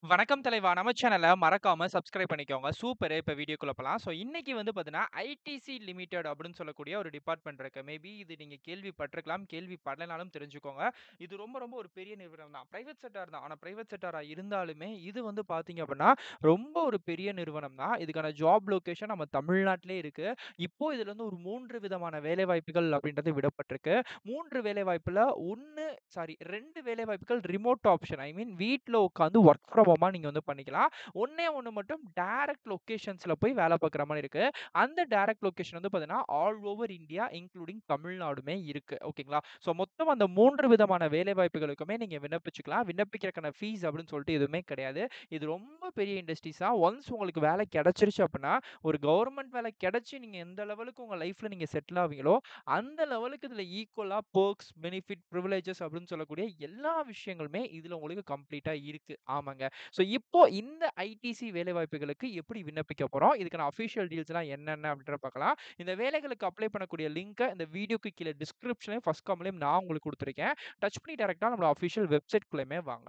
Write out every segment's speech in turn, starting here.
வணக்கம் தலைவா! நம்ம சேனல மறக்காம சப்ஸ்கிரைப் பண்ணிக்கோங்க. சூப்பரு! இப்ப வீடியோக்குள்ள போலாம். ஸோ இன்னைக்கு வந்து பார்த்தீங்கன்னா, ஐடிசி லிமிடெட் அப்படின்னு சொல்லக்கூடிய ஒரு டிபார்ட்மெண்ட் இருக்கு. மேபி இது நீங்க கேள்விப்பட்டிருக்கலாம். கேள்விப்படலைனாலும் தெரிஞ்சுக்கோங்க. இது ரொம்ப ரொம்ப ஒரு பெரிய நிறுவனம் தான். பிரைவேட் செக்டார் தான். ஆனா பிரைவேட் செக்டாரா இருந்தாலுமே, இது வந்து பார்த்தீங்க அப்படின்னா, ரொம்ப ஒரு பெரிய நிறுவனம் தான். இதுக்கான ஜாப் லொகேஷன் நம்ம தமிழ்நாட்டிலே இருக்கு. இப்போ இதுல வந்து ஒரு 3 விதமான வேலைவாய்ப்புகள் அப்படின்றது விடப்பட்டிருக்கு. 3 வேலைவாய்ப்புல 1 சாரி 2 வேலைவாய்ப்புகள் ரிமோட் ஆப்ஷன். ஐ மீன் வீட்ல உட்கார்ந்து வொர்க் ஃப்ரம் ஹோமா நீங்க வந்து பண்ணிக்கலாம். ஒண்ணே ஒண்ணு மட்டும் டைரக்ட் லொகேஷன்ஸ்ல போய் வேலை பார்க்குற மாரி இருக்கு. அந்த டைரக்ட் லொகேஷன் வந்து பார்த்தீங்கன்னா, ஆல் ஓவர் இந்தியா இன்க்ளூடிங் தமிழ்நாடுமே இருக்கு. ஓகேங்களா? ஸோ மொத்தம் அந்த 3 விதமான வேலைவாய்ப்புகளுக்குமே நீங்க விண்ணப்பிச்சுக்கலாம். விண்ணப்பிக்கிறதுக்கான ஃபீஸ் அப்படின்னு சொல்லிட்டு எதுவுமே கிடையாது. இது ரொம்ப பெரிய இண்டஸ்ட்ரீஸ் தான். ஒன்ஸ் உங்களுக்கு வேலை கிடைச்சிருச்சு அப்படின்னா, ஒரு கவர்ன்மென்ட் வேலை கிடைச்சு நீங்க எந்த லெவலுக்கு உங்க லைஃப்ல நீங்க செட்டில் ஆவீங்களோ, அந்த லெவலுக்கு இதுல ஈக்குவலா பெர்க்ஸ், பெனிஃபிட், பிரிவிலேஜஸ் அப்படின்னு சொல்லக்கூடிய எல்லா விஷயங்களுமே இதுல உங்களுக்கு கம்ப்ளீட்டா இருக்கு. ஆமாங்க. ஸோ இப்போ இந்த ஐடிசி வேலைவாய்ப்புகளுக்கு எப்படி விண்ணப்பிக்க போறோம்? இதுக்கான அஃபிஷியல் டீல்ஸ்லாம் என்னென்ன அப்படின்றத பார்க்கலாம். இந்த வேலைகளுக்கு அப்ளை பண்ணக்கூடிய லிங்க்க இந்த வீடியோக்கு கீழ டிஸ்கிரிப்ஷன்லயும், ஃபர்ஸ்ட் கமெண்ட்லயும் நான் உங்களுக்கு குடுத்துருக்கேன். டச் பண்ணி டைரக்ட்டா நம்மளோட அஃபிஷியல் வெப்சைட்குள்ளயுமே வாங்க.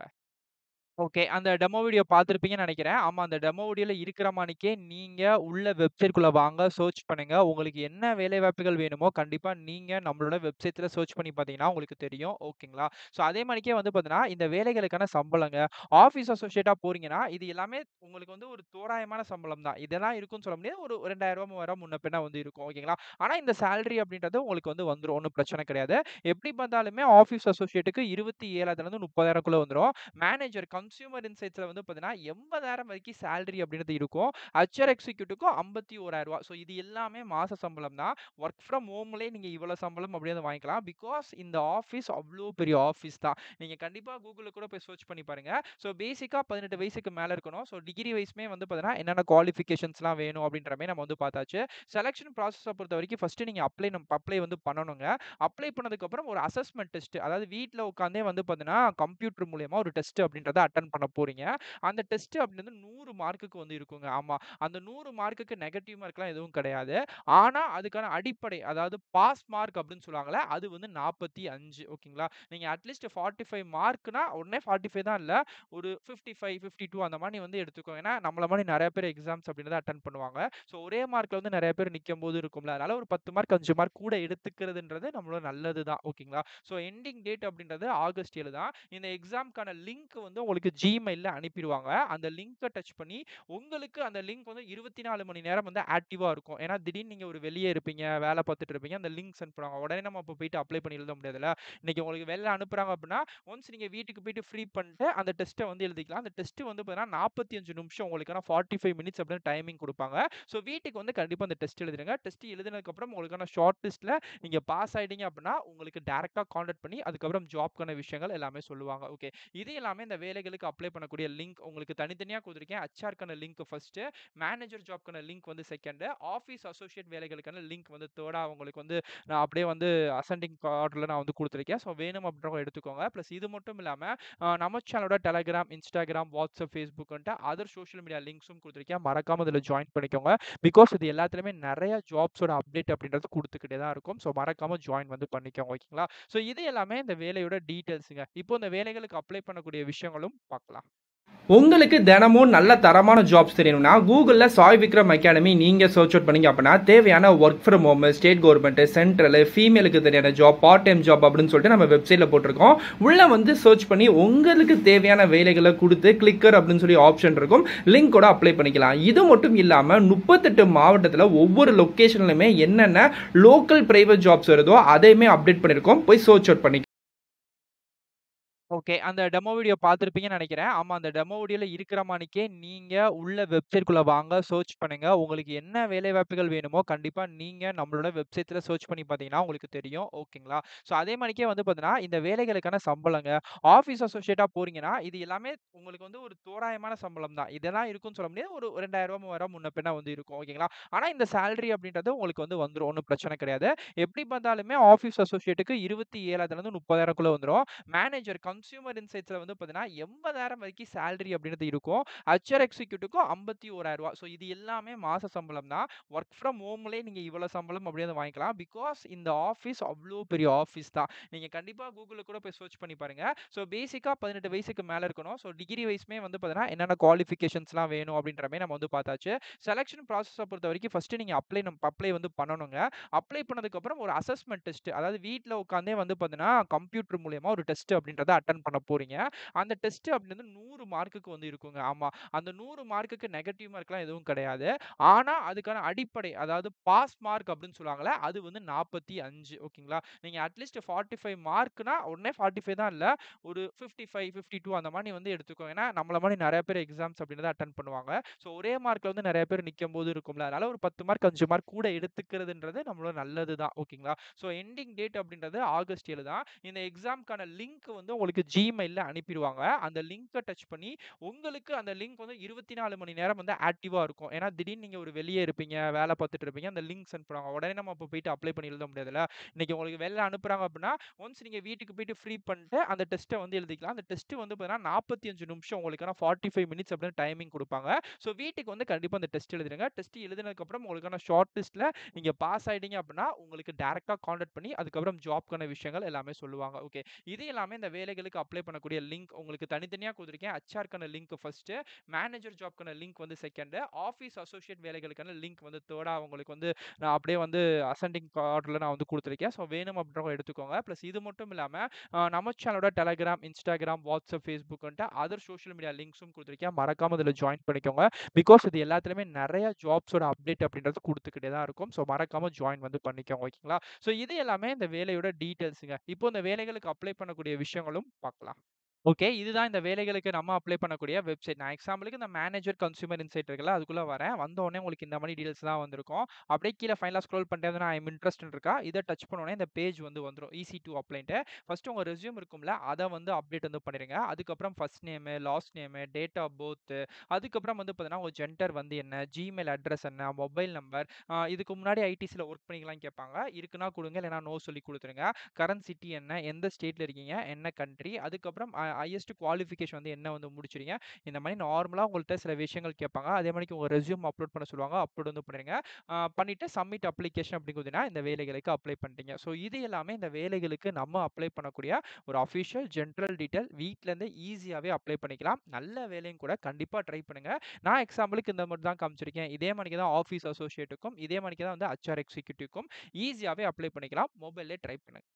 ஓகே. அந்த டெமோ வீடியோ பார்த்திருப்பீங்கன்னு நெனைக்கிறேன். ஆமா அந்த டெமோ வீடியோல இருக்கிற மாணிக்கே நீங்க உள்ள வெப்சைட்குள்ள வாங்க. சர்ச் பண்ணுங்க. உங்களுக்கு என்ன வேலைவாய்ப்புகள் வேணுமோ, கண்டிப்பா நீங்க நம்மளோட வெப்சைட்ல சர்ச் பண்ணி பார்த்தீங்கன்னா உங்களுக்கு தெரியும். ஓகேங்களா? ஸோ அதே மாணிக்கே வந்து பார்த்தீங்கன்னா, இந்த வேலைகளுக்கான சம்பளங்க, ஆஃபீஸ் அசோசியேட்டா போறீங்கன்னா, இது எல்லாமே உங்களுக்கு வந்து ஒரு தோராயமான சம்பளம் தான். இதெல்லாம் இருக்கும்னு சொல்ல முடியாது. ஒரு ரூ. 2000 ரூ. 3000 முன்ன பின்ன வந்து இருக்கும். ஓகேங்களா? ஆனா இந்த சேலரி அப்படின்றது உங்களுக்கு வந்து வந்துரும். ஒண்ணும் பிரச்சனை கிடையாது. எப்படி பார்த்தாலுமே ஆஃபீஸ் அசோசியேட்க்கு 27,000லேருந்து 30,000க்குள்ள வந்துரும். மேனேஜர் கன்சியூமர் இன்சைட்ஸ்ல வந்து பார்த்தீங்கன்னா, 80,000 வரைக்கும் சேலரி அப்படின்றது இருக்கும். ஹெச்ஆர் எக்ஸிக்யூட்டிவ்க்கு ரூ. 51,000 ஸோ இது எல்லாமே மாச சம்பளம் தான். வொர்க் ஃப்ரம் ஹோம்லயே நீங்க இவ்வளோ சம்பளம் அப்படியே வாங்கிக்கலாம். பிகாஸ் இந்த ஆஃபீஸ் அவ்ளோ பெரிய ஆஃபீஸ் தான். நீங்க கண்டிப்பா Googleல கூட போய் சர்ச் பண்ணி பாருங்க. ஸோ பேசிக்கா 18 வயசுக்கு மேல இருக்கணும். ஸோ டிகிரி வைஸ்மே வந்து பார்த்தீங்கன்னா, என்னென்ன குவாலிஃபிகேஷன்ஸ்லாம் வேணும் அப்படின்ற மாரி நம்ம வந்து பார்த்தாச்சு. செலக்ஷன் ப்ராசஸ பொறுத்தவரைக்கும் ஃபர்ஸ்ட் நீங்க அப்ளை நம் அப்ளை வந்து பண்ணணுங்க. அப்ளை பண்ணதுக்கப்புறம் ஒரு அசஸ்மென்ட் டெஸ்ட் அதாவது வீட்ல உட்கார்ந்தே வந்து பார்த்தீங்கன்னா, கம்ப்யூட்டர் மூலியமா ஒரு டெஸ்ட் அப்படின்றத அட்டெண்ட் பண்ண போறீங்க. அந்த டெஸ்ட் அப்படின்றது 100 மார்க்குக்கு வந்து இருக்குங்க. ஆமா. அந்த 100 மார்க்குக்கு நெகட்டிவ் மார்க்லாம் எதுவும் கிடையாது. ஆனா அதுக்கான அடிப்படை அதாவது பாஸ் மார்க் அப்படின்னு சொல்லுவாங்கல்ல, அது வந்து 45 ஓகேங்களா? நீங்க அட்லீஸ்ட் 45 மார்க்னா உடனே 45 தான் இல்ல. ஒரு 55, 52 அந்த மாரி வந்து எடுத்துக்கோங்க. ஏன்னா நம்மள மாரி நெறைய பேர் எக்ஸாம்ஸ் அப்படின்றத அட்டெண்ட் பண்ணுவாங்க. ஸோ ஒரே மார்க்ல வந்து நெறைய பேர் நிக்கும்போது இருக்கும்ல. அதனால ஒரு 10 மார்க், 5 மார்க் கூட எடுத்துக்கிறதுன்றது நம்மளோட நல்லது தான். ஓகேங்களா? ஸோ எண்டிங் டேட் அப்படின்றது ஆகஸ்ட் 7 தான். இந்த எக்ஸாம்க்கான லிங்க் வந்து உங்களுக்கு Gmailல அனுப்பிருவாங்க. அந்த லிங்க்க டச் பண்ணி உங்களுக்கு அந்த லிங்க் வந்து 24 மணி நேரம் வந்து ஆக்டிவா இருக்கும். ஏன்னா திடீர்னு நீங்க ஒரு வெளிய இருப்பீங்க, வேலை பார்த்துட்டு இருப்பீங்க. அந்த லிங்க் சென்ட் பண்ணுவாங்க. உடனே நம்ம அப்ப போயிட்டு அப்ளை பண்ணி எழுத முடியாதுல்ல. இன்னைக்கு உங்களுக்கு வெளில அனுப்புறாங்க அப்படின்னா, ஒன்ஸ் நீங்க வீட்டுக்கு போயிட்டு ஃப்ரீ பண்ணிட்டு அந்த டெஸ்ட்ட வந்து எழுதிக்கலாம். அந்த டெஸ்ட் வந்து பார்த்தீங்கன்னா 45 நிமிஷம் உங்களுக்கான 45 மினிட்ஸ் அப்படின்னு டைமிங் குடுப்பாங்க. ஸோ வீட்டுக்கு வந்து கண்டிப்பா அந்த டெஸ்ட் எழுதிருங்க. டெஸ்ட் எழுதினதுக்கப்புறம் உங்களுக்கான ஷார்ட் லிஸ்ட்ல நீங்க பாஸ் ஆயிட்டீங்க அப்படின்னா, உங்களுக்கு டைரக்ட்டா கான்டாக்ட் பண்ணி அதுக்கப்புறம் ஜாப்க்கான விஷயங்கள் எல்லாமே சொல்லுவாங்க. ஓகே. இது எல்லாமே இந்த வேலைகளுக்கு அப்ளை பண்ணக்கூடிய லிங்க் உங்களுக்கு தனித்தனியா குடுத்துருக்கேன். ஹெச்ஆர்க்கான லிங்க் ஃபர்ஸ்ட், மேனேஜர் ஜாப்க்கான லிங்க் வந்து செகண்ட், ஆஃபீஸ் அசோசியேட் வேலைகளுக்கான லிங்க் வந்து தேர்டா உங்களுக்கு வந்து நான் அப்படியே வந்து அசெண்டிங் ஆர்டர்ல நான் வந்து குடுத்துருக்கேன். ஸோ வேணும் அப்படின்றவங்க எடுத்துக்கோங்க. பிளஸ் இது மட்டும் இல்லாம அ நம்ம சேனலோட Telegram, Instagram, WhatsApp, Facebookன்ட்டு அதர் சோசியல் மீடியா லிங்க்ஸும் குடுத்துருக்கேன். மறக்காம இதுல ஜாயின் பண்ணிக்கோங்க. பிகாஸ் இது எல்லாத்துலயுமே நெறைய ஜாப்ஸோட அப்டேட் அப்படின்றது குடுத்துக்கிட்டே தான் இருக்கும். ஸோ மறக்காம ஜாயின் வந்து பண்ணிக்கோங்க. ஓகேங்களா? ஸோ இது எல்லாமே இந்த வேலையோட டீட்டெயில்ஸ்ங்க. இப்போ இந்த வேலைகளுக்கு அப்ளை பண்ணக்கூடிய விஷயங்களும் பார்க்கலாம். உங்களுக்கு தினமும் நல்ல தரமான ஜாப்ஸ் தெரியணும்னா கூகுள்ல சாய் விக்ரம் அகாடமி நீங்க சர்ச் அவுட் பண்ணீங்க அப்படின்னா தேவையான work from home state government central ஃபீமேலுக்கு தேவையான ஜாப் பார்ட் டைம் ஜாப் அப்படின்னு சொல்லிட்டு நம்ம வெப்சைட்ல போட்டிருக்கோம் உள்ள வந்து சர்ச் பண்ணி உங்களுக்கு தேவையான வேலைகளை கொடுத்து கிளிக்கர் அப்படின்னு சொல்லி ஆப்ஷன் இருக்கும் லிங்கோட அப்ளை பண்ணிக்கலாம் இது மட்டும் இல்லாம முப்பத்தெட்டு மாவட்டத்தில் ஒவ்வொரு லொக்கேஷன்லையுமே என்னென்ன லோக்கல் பிரைவேட் ஜாப்ஸ் வருதோ அதையுமே அப்டேட் பண்ணிருக்கோம் போய் சர்ச் அவுட் பண்ணி ஓகே. அந்த டெமோ வீடியோ பார்த்திருப்பீங்கன்னு நெனைக்கிறேன். ஆமா அந்த டெமோ வீடியோல இருக்கிற மாணிக்கே நீங்க உள்ள வெப்சைட்குள்ள வாங்க. சர்ச் பண்ணுங்க. உங்களுக்கு என்ன வேலைவாய்ப்புகள் வேணுமோ, கண்டிப்பா நீங்க நம்மளோட வெப்சைட்ல சர்ச் பண்ணி பார்த்தீங்கன்னா உங்களுக்கு தெரியும். ஓகேங்களா? ஸோ அதே மாணிக்கே வந்து பார்த்தீங்கன்னா, இந்த வேலைகளுக்கான சம்பளங்க, ஆஃபீஸ் அசோசியேட்டா போறீங்கன்னா, இது எல்லாமே உங்களுக்கு வந்து ஒரு தோராயமான சம்பளம் தான். இதெல்லாம் இருக்கும்னு சொல்ல முடியாது. ஒரு ரூ. 2000 ரூ. 3000 முன்ன பின்ன வந்து இருக்கும். ஓகேங்களா? ஆனா இந்த சேலரி அப்படின்றது உங்களுக்கு வந்து வந்துரும். ஒண்ணும் பிரச்சனை கிடையாது. எப்படி பார்த்தாலுமே ஆஃபீஸ் அசோசியேட்க்கு 27,000லேருந்து 30,000க்குள்ள வந்துரும். மேனேஜர் கன்சியூமர் இன்சைட்ஸ்ல வந்து பார்த்தீங்கன்னா, 80,000 வரைக்கும் சேலரி அப்படின்றது இருக்கும். ஹெச்ஆர் எக்ஸிக்யூட்டிவ்க்கும் ரூ. 51,000 ஸோ இது எல்லாமே மாச சம்பளம் தான். வொர்க் ஃப்ரம் ஹோம்லயே நீங்க இவ்வளோ சம்பளம் அப்படியே வாங்கிக்கலாம். பிகாஸ் இந்த ஆஃபீஸ் அவ்ளோ பெரிய ஆஃபீஸ் தான். நீங்க கண்டிப்பா Googleல கூட போய் சர்ச் பண்ணி பாருங்க. ஸோ பேசிக்கா 18 வயசுக்கு மேல இருக்கணும். ஸோ டிகிரி வைஸ்மே வந்து பார்த்தீங்கன்னா, என்னென்ன குவாலிஃபிகேஷன்ஸ்லாம் வேணும் அப்படின்ற மாரி நம்ம வந்து பார்த்தாச்சு. செலக்ஷன் ப்ராசஸ பொறுத்தவரைக்கும் ஃபர்ஸ்ட்டு நீங்க அப்ளை நம் அப்ளை வந்து பண்ணணுங்க. அப்ளை பண்ணதுக்கப்புறம் ஒரு அசஸ்மென்ட் டெஸ்ட் அதாவது வீட்ல உட்காந்தே வந்து பார்த்தீங்கன்னா, கம்ப்யூட்டர் மூலியமா ஒரு டெஸ்ட் அப்படின்றத அட்டெண்ட் பண்ண போறீங்க. அந்த டெஸ்ட் அப்படின்றது 100 மார்க்குக்கு வந்து இருக்குங்க. ஆமா. அந்த 100 மார்க்குக்கு நெகட்டிவ் மார்க்லாம் எதுவும் கிடையாது. ஆனா, அதுக்கான அடிப்படை அதாவது பாஸ் மார்க் அப்படின்னு சொல்லுவாங்கல்ல, அது வந்து 45 ஓகேங்களா? நீங்க அட்லீஸ்ட் 45 மார்க்னா உடனே 45 தான் இல்ல. ஒரு 55, 52 அந்த மாரி வந்து எடுத்துக்கோங்க. ஏன்னா, நம்மள மாரி நெறைய பேர் எக்ஸாம்ஸ் அப்படின்றத அட்டெண்ட் பண்ணுவாங்க. ஸோ ஒரே மார்க்ல வந்து நெறைய பேர் நிக்கும்போது இருக்கும்ல. அதனால ஒரு 10 மார்க், 5 மார்க் கூட எடுத்துக்கிறதுன்றது நம்மளோட நல்லது தான். ஓகேங்களா? ஸோ எண்டிங் டேட் அப்படின்றது ஆகஸ்ட் 7 தான். இந்த எக்ஸாம்க்கான லிங்க் வந்து உங்களுக்கு Gmailல அனுப்பிருவாங்க. அந்த லிங்க டச் பண்ணி உங்களுக்கு அந்த லிங்க் வந்து 24 மணி நேரம் வந்து ஆக்டிவா இருக்கும். ஏன்னா, திடீர்னு நீங்க ஒரு வெளிய இருப்பீங்க, வேல பார்த்துட்டு இருப்பீங்க. அந்த லிங்க் சென்ட் பண்ணுவாங்க. உடனே நம்ம அப்ப போயிட்டு அப்ளை பண்ணி எழுத முடியாதுல்ல. இன்னைக்கு உங்களுக்கு வெளில அனுப்புறாங்க அப்படின்னா, ஒன்ஸ் நீங்க வீட்டுக்கு போயிட்டு ஃப்ரீ பண்ணிட்டு அந்த டெஸ்ட்ட வந்து எழுதிக்கலாம். அந்த டெஸ்ட் வந்து பார்த்தீங்கன்னா, 45 நிமிஷம் உங்களுக்கான 45 மினிட்ஸ் அப்படின்னு டைமிங் குடுப்பாங்க. ஸோ வீட்டுக்கு வந்து கண்டிப்பா அந்த டெஸ்ட் எழுதிருங்க. டெஸ்ட் எழுதினதுக்கப்புறம் உங்களுக்கான ஷார்ட் லிஸ்ட்ல நீங்க பாஸ் ஆயிட்டீங்க அப்படின்னா, உங்களுக்கு டைரக்ட்டா கான்டாக்ட் பண்ணி அதுக்கப்புறம் ஜாப்க்கான விஷயங்கள் எல்லாமே சொல்லுவாங்க. ஓகே. இது எல்லாமே இந்த வேலைகளுக்கு அப்ளை பண்ணக்கூடிய லிங்க் உங்களுக்கு தனித்தனியா குடுத்துருக்கேன். ஹெச்ஆர்க்கான லிங்க் ஃபர்ஸ்ட்டு, மேனேஜர் ஜாப்க்கான லிங்க் வந்து செகண்டு, ஆஃபீஸ் அசோசியேட் வேலைகளுக்கான லிங்க் வந்து தேர்டா உங்களுக்கு வந்து நான் அப்படியே வந்து அசெண்டிங் ஆர்டர்ல நான் வந்து குடுத்துருக்கேன். ஸோ வேணும் அப்படின்றவங்க எடுத்துக்கோங்க. பிளஸ் இது மட்டும் இல்லாம அ நம்ம சேனலோட Telegram, Instagram, WhatsApp, Facebookன்ட்டு அதர் சோசியல் மீடியா லிங்க்ஸும் குடுத்துருக்கேன். மறக்காம இதுல ஜாயின் பண்ணிக்கோங்க. பிகாஸ் இது எல்லாத்துலயுமே நெறைய ஜாப்ஸோட அப்டேட் அப்படின்றது குடுத்துக்கிட்டே தான் இருக்கும். ஸோ மறக்காம ஜாயின் வந்து பண்ணிக்கோங்க. ஓகேங்களா? ஸோ இது எல்லாமே இந்த வேலையோட டீட்டெயில்ஸுங்க. இப்போ இந்த வேலைகளுக்கு அப்ளை பண்ணக்கூடிய விஷயங்களும் பார்க்கலாம். ஓகே. இதுதான் இந்த வேலைகளுக்கு நம்ம அப்ளை பண்ணக்கூடிய வெப்சைட். நான் எக்ஸாம்பிளுக்கு இந்த மேனேஜர் கன்சியூமர் இன்சைட் இருக்குல்ல, அதுக்குள்ள வரேன். வந்த உடனே உங்களுக்கு இந்த மாரி டீட்டெயில்ஸ் தான் வந்திருக்கும். அப்படியே கீழ ஃபைனலா ஸ்க்ரோல் பண்ணிட்டே வந்தீங்கன்னா, ஐ அம் இன்ட்ரஸ்ட்ன்னு இருக்கா? இத டச் பண்ண உடனே இந்த பேஜ் வந்து வந்துரும். ஈஸி டூ அப்ளைன்ட்டு. ஃபர்ஸ்ட்டு உங்க ரெஸ்யூம் இருக்கும்ல, அத வந்து அப்டேட் வந்து பண்ணிருங்க. அதுக்கப்புறம் first name, last name, date of birth, அதுக்கப்புறம் வந்து பார்த்தீங்கன்னா, உங்க ஜெண்டர் வந்து என்ன? ஜிமெயில் அட்ரஸ் என்ன? மொபைல் நம்பர் அ இதுக்கு முன்னாடி ஐடிசில ஒர்க் பண்ணீங்களான்னு கேட்பாங்க. இருக்குன்னா குடுங்க. இல்லைன்னா நோ சொல்லி குடுத்துருங்க. கரண்ட் சிட்டி என்ன? எந்த ஸ்டேட்ல இருக்கீங்க? என்ன கண்ட்ரி? அதுக்கப்புறம் அ ஹையஸ்ட் குவாலிஃபிகேஷன் வந்து என்ன வந்து முடிச்சிருக்கீங்க? இந்த மாரி நார்மலா உங்கள்ட்ட சில விஷயங்கள் கேட்பாங்க. அதே மாரிக்கு உங்க ரெஸ்யூம் அப்லோட் பண்ண சொல்லுவாங்க. அப்லோட் வந்து பண்ணிருங்க. அ பண்ணிட்டு சப்மிட் அப்ளிகேஷன் அப்படின்னு குடுத்தீங்கன்னா, இந்த வேலைகளுக்கு அப்ளை பண்ணிட்டீங்க. ஸோ இது எல்லாமே இந்த வேலைகளுக்கு நம்ம அப்ளை பண்ணக்கூடிய ஒரு அஃபிஷியல் ஜெனரல் டீட்டெயில். வீட்ல இருந்து ஈஸியாவே அப்ளை பண்ணிக்கலாம். நல்ல வேலையும் கூட. கண்டிப்பா ட்ரை பண்ணுங்க. நான் எக்ஸாம்பிளுக்கு இந்த மாரி தான் காமிச்சிருக்கேன். இதே மாரிக்கு தான் ஆஃபீஸ் அசோசியேட்டுக்கும், இதே மாரிக்கு தான் வந்து ஹெச்ஆர் எக்ஸிக்யூட்டிவ்க்கும் ஈஸியாவே அப்ளை பண்ணிக்கலாம். மொபைல்லயே ட்ரை பண்ணுங்க.